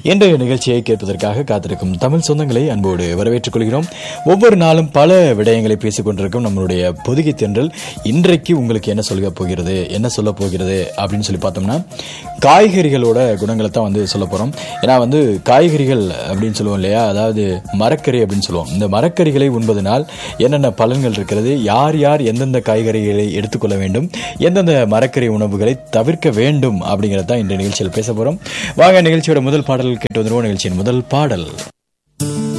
இன்றைய நிகழ்ச்சியை கேட்பதற்காக காத்திருக்கும் தமிழ் சொந்தங்களை அன்போடு வரவேற்றுக் கொள்கிறோம் ஒவ்வொரு நாளும் பல விடயங்களை பேசிக் கொண்டிருக்கும் நம்மளுடைய பொதுகை தென்றல் இன்றைக்கு உங்களுக்கு என்ன சொல்ல போகிறது என்ன சொல்ல போகிறது அப்படின்னு சொல்லி பார்த்தோம்னா காய்கறிகளோட குணங்களை தான் வந்து சொல்ல போறோம் ஏன்னா வந்து காய்கறிகள் அப்படின்னு சொல்லுவோம் இல்லையா அதாவது மரக்கறி அப்படின்னு சொல்லுவோம் இந்த மரக்கறிகளை உண்பதனால் என்னென்ன பலன்கள் இருக்கிறது யார் யார் எந்தெந்த காய்கறிகளை எடுத்துக்கொள்ள வேண்டும் எந்தெந்த மரக்கறி உணவுகளை தவிர்க்க வேண்டும் அப்படிங்கறத தான் இந்த நிகழ்ச்சியில் பேச போறோம் வாங்க நிகழ்ச்சியோட முதல் பாடல் கேட்டு வந்துருவோம் நிகழ்ச்சியின் முதல் பாடல்